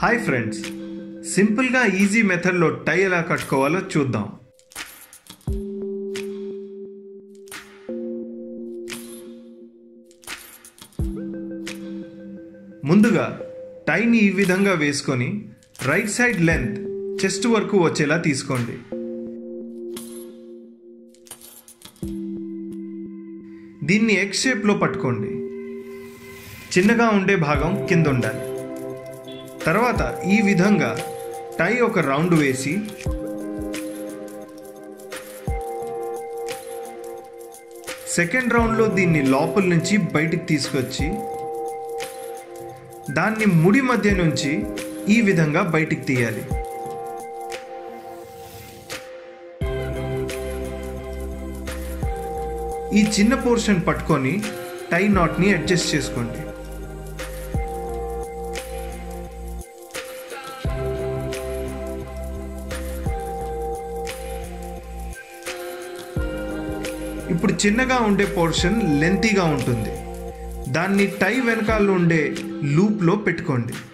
hi friends సింపుల్గా easy మెథడ్లో టై ఎలా కట్టుకోవాలో చూద్దాం ముందుగా టైని ఈ విధంగా వేసుకొని రైట్ సైడ్ లెంత్ చెస్ట్ వరకు వచ్చేలా తీసుకోండి దీన్ని ఎక్స్ షేప్లో పట్టుకోండి చిన్నగా ఉండే భాగం కింద ఉండాలి తర్వాత ఈ విధంగా టై ఒక రౌండ్ వేసి సెకండ్ రౌండ్లో దీన్ని లోపల నుంచి బయటికి తీసుకొచ్చి దాన్ని ముడి మధ్య నుంచి ఈ విధంగా బయటికి తీయాలి ఈ చిన్న పోర్షన్ పట్టుకొని టై నాట్ని అడ్జస్ట్ చేసుకోండి ఇప్పుడు చిన్నగా ఉండే పోర్షన్ లెంతీగా ఉంటుంది దాన్ని టై వెనకాల ఉండే లూప్లో పెట్టుకోండి